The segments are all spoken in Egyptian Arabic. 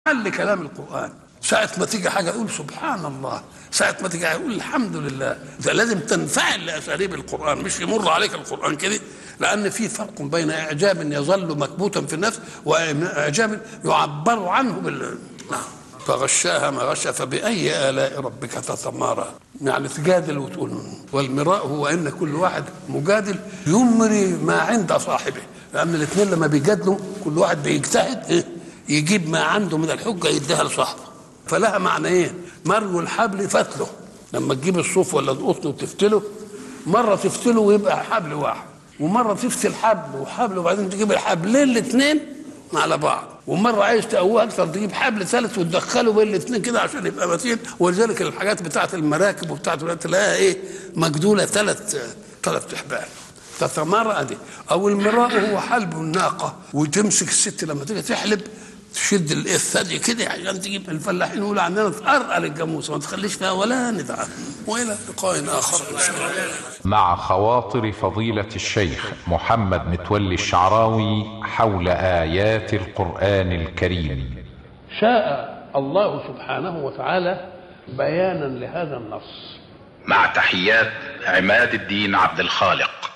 حل كلام القرآن ساعة ما تيجي حاجة يقول سبحان الله ساعة ما تيجي يقول الحمد لله ده لازم تنفعل لأساليب القرآن مش يمر عليك القرآن كده لأن في فرق بين إعجاب يظل مكبوتا في النفس وإعجاب يعبر عنه بال نعم فغشاها ما غشا فبأي آلاء ربك تتمارى يعني تجادل وتقول والمراء هو أن كل واحد مجادل يمري ما عند صاحبه لأن الاثنين لما بيجادلوا كل واحد بيجتهد إيه؟ يجيب ما عنده من الحجة يديها لصاحبه فلها معنيين مرو الحبل فتله لما تجيب الصوف ولا القطن وتفتله مرة تفتله ويبقى حبل واحد ومرة تفتل حبل وحبل وبعدين تجيب الحبلين الاثنين على بعض ومره عايز تقويه اكثر تجيب حبل ثالث وتدخله بين الاثنين كده عشان يبقى متين ولذلك الحاجات بتاعت المراكب وبتاعت تلاقيها ايه مجدوله ثلاث ثلاث احبال تتمرأ دي او المراء هو حلب الناقه وتمسك الست لما تيجي تحلب تشد الثدي كده عشان تجيب الفلاحين يقولوا عندنا تقرقل الجاموسه ما تخليش فيها ولا ندعه والى لقاء اخر ان شاء الله مع خواطر فضيلة الشيخ محمد متولي الشعراوي حول آيات القرآن الكريم شاء الله سبحانه وتعالى بيانا لهذا النص مع تحيات عماد الدين عبد الخالق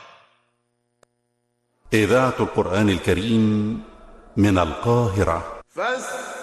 إذاعة القرآن الكريم من القاهرة فاستمعوا